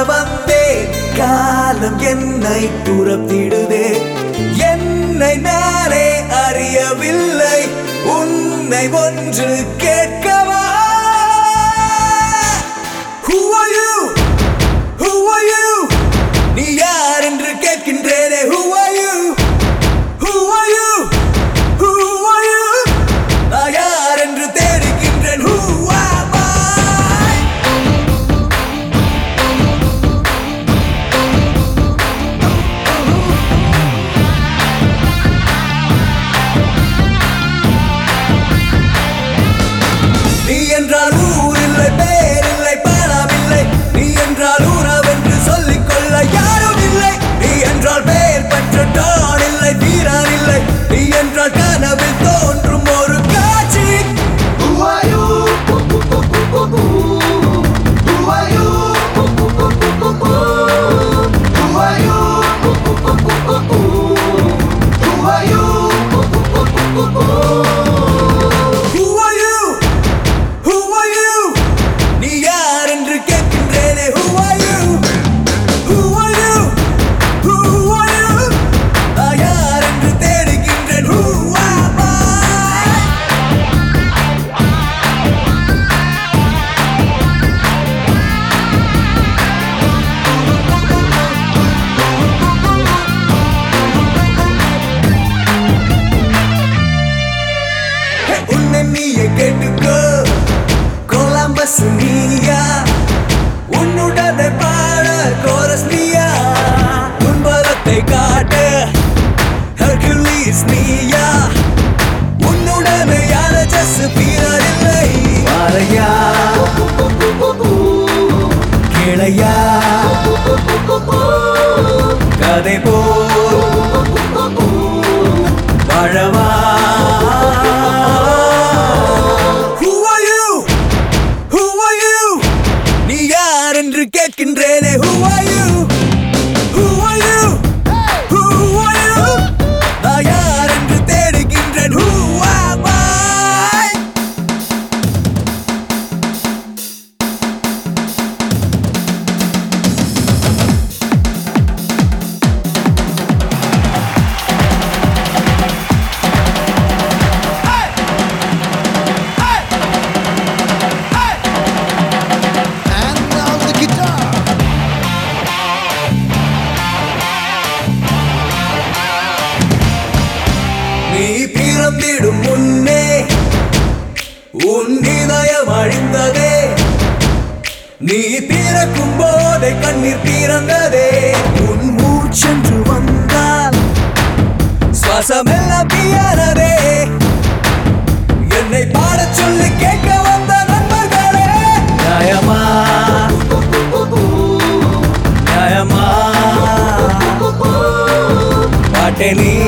வந்தேன் காலம் என்னை துரத்திடுதே என்னை நானே அறியவில்லை உன்னை ஒன்று கேட்கவா Who are you? Who are you? நீ யார் என்று கேட்கின்றேனே Who are you? Who are you? Who are you? நான் யார் என்று தேடுகின்றேன் Who am I? நீ என்றால் ஊர் இல்லை பேர் இல்லை பணம் இல்லை நீ என்றால் உறவென்று சொல்லிக் கொள்ள யாரும் இல்லை நீ என்றால் பெயர் பெற்ற டான் இல்லை வீரன் இல்லை நீ என்றால் கனவில் தோன்றும் ஒரு காட்சி Who are you? Who are you? Who are you? Who are you? Who are you? Who are you? நீ யார் என்று கேட்கின்றேனே Who are you? Who are you? Who are you? நான் யார் என்று தேடுகின்றேன் Who am I? ஹே, உன்னை நீயே கேட்டுக்கோ கொலம்பஸ் நீயா உன்னுடனே பாட கோரஸ் நீயா உன்பலத்தை காட்டு ஹெர்குலிஸ் நீயா உன்னுடனே யார ஜஸ் வீரர் இல்லை வாரையா கிளையா கதை போ வாழவா Who are you? Who are you? நீ யார் என்று கேட்கின்றேனே Who are you? Who are you? Who are you? நான் யார் என்று தேடுகின்றேன் Who am I? And now the guitar. நீ பிறந்திடும் முன்னே உன் இதயம் அழிந்ததே நீ பிறக்கும் போதே கண்ணீர் பிறந்ததே உன் மூச்சென்று வந்தால் சுவாசமெல்லாம் பியறதே என்னை பாடச் சொல்லி கேட்க வந்த நண்பர்களே நியாயமா நியாயமா பாட்டை நீ